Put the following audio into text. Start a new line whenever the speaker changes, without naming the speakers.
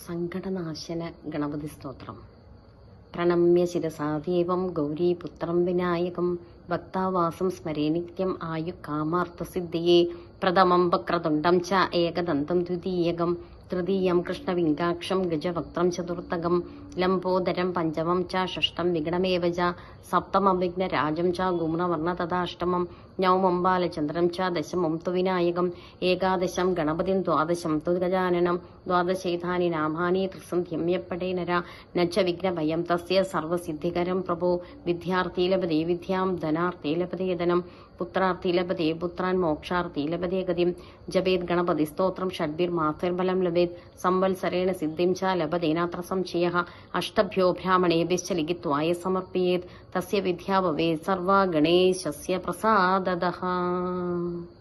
സങ്കടനാശന ഗണപതി സ്തോത്രം പ്രണമ്യ ശിരസാദേവം ഗൗരീപുത്രം വിനായകം ഭക്താവാസം സ്മരേ നിത്യം ആയു കാമാർത്ഥസിദ്ധിയെ പ്രഥമം വക്രതുണ്ടം ച ഏകദന്തം ദ്വിതീയകം തൃതീയം കൃഷ്ണവിംഗാക്ഷം ഗജവക്ത്രം ചതുർത്ഥകം ലംബോദരം പഞ്ചമം ച ഷഷ്ടം വിഗണമേവ ച സപ്തമം വിഘ്നരാജം ച ഗുണവർണ്ണ തഥാഷ്ടമം നവമം ബാലചന്ദ്രം ച ദശമം തു വിനായകം ഏകാദശം ഗണപതിം ദ്വാദശം തു ഗജാനനം ദ്വാദശേതാനി നാമാനി ത്രിസന്ധ്യമ്യപ്പടേ നര നച്ച വിഘ്നഭയം തസ്യ സർവസിദ്ധികരം പ്രഭോ വിദ്യാർത്ഥി ലഭതേ വിദ്യാം ധനാർത്ഥി ലഭതേ ധനം പുത്രാർത്ഥി ലഭതേ പുത്രാൻ മോക്ഷാർത്ഥി ലഭതേ ഗതിം ജപേത് ഗണപതി സ്തോത്രം ഷഡ്ഭിർ മാസർബലം ലഭേത് സംവത്സരേണ സിദ്ധിം ച ലഭതേനാത്ര സംശയ അഷ്ടഭ്യോ ബ്രാഹ്മണേഭ്യശ്ച ലിഖിത്വായ സമർപ്പയേത് തസ്യ വിദ്യാ ഭവേത് സർവ ഗണേശസ്യ പ്രസാദതഃ